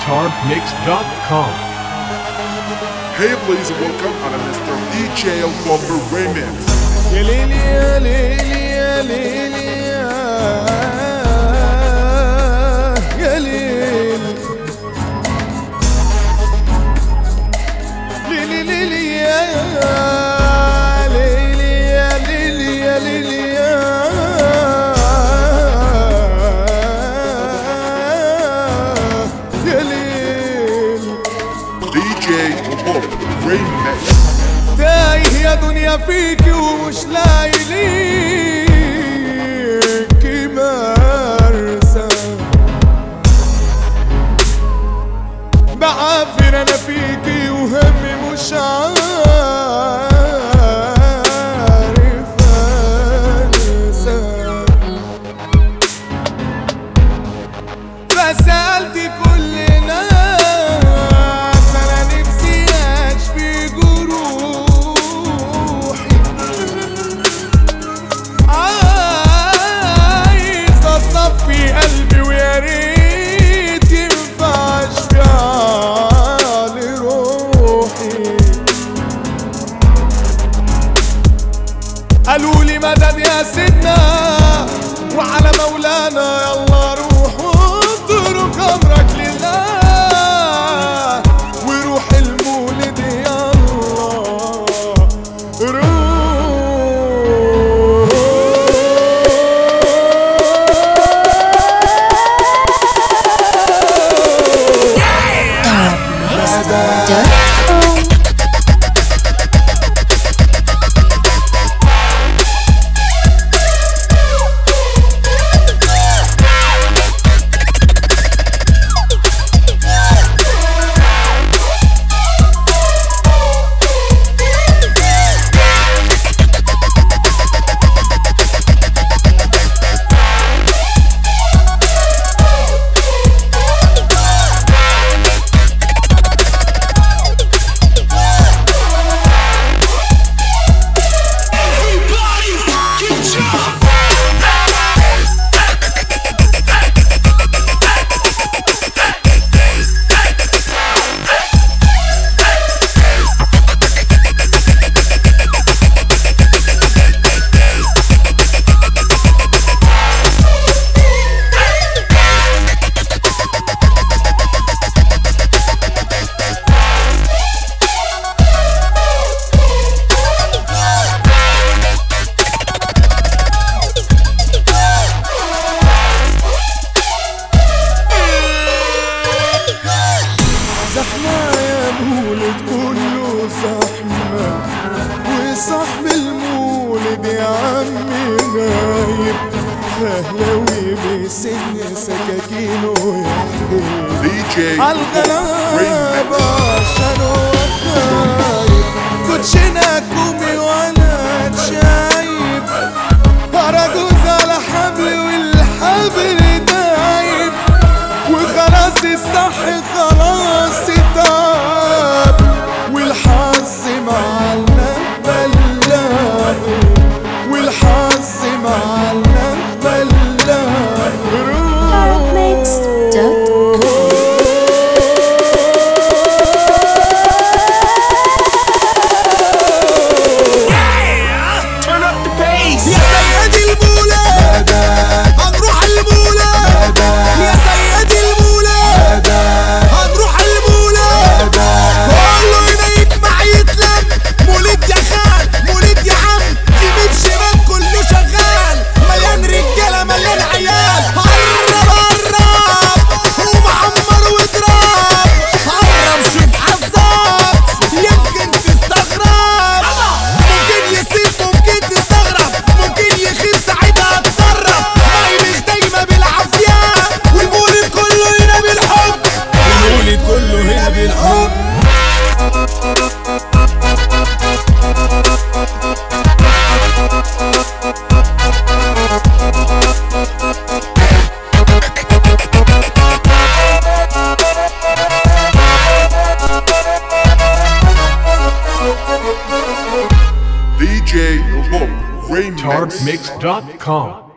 RainTarpMix.com. Hey, please welcome on a Mr. DJ Bomber Remix. يا ليلي يا ليلي يا ليلي يا يا ليلي ليلي ليلي يا ليلي يا ليلي يا ليلي يا يا ليلي DJ Bomber Remix. تايه يا دنيا فيكي ومش لاقي ليكي مرسى بعافر انا فيكي وهمي مش عارف انسى فسألت كل ناس انا نفسي اشفي جروحي عايز اصفي قلبي ويا ريت ينفع اشفي على روحي قالوا لي مدد يا سيدنا وعلى مولانا يلا روح واترك امرك لله وروح المولد يلا Mix.com زحمة يا مولد كله زحمة وصاحب المولد يا عمي غايب فهلوي بسن سكاكينه يحكي DJ عالغلابة Remix. عشان هو خايف كوتشينا كومي ولا تشايب هرجوز على حبل والحبل دايب وخلاص الصح خلاص تعب والحظ معنا بلاغ والحظ معنا بلاغ روح Mix.com يا سيدي المولى هنروح المولى يا سيدي المولى هنروح المولى كله هنا يجمع يتلم مولد يا خال مولد يا عم يمين شمال كله شغال مليان رجاله مليان عيال قرب قرب ومعمر وتراب قرب شوف حظك يمكن تستغرب ممكن يسيب ممكن تستغرب ممكن يخيب ساعتها تقرب ماي مش دايما بالعافيه والمولد كله هنا بالحب المولد كله هنا بالحب DJ Bomber Remix. TarpMix.com.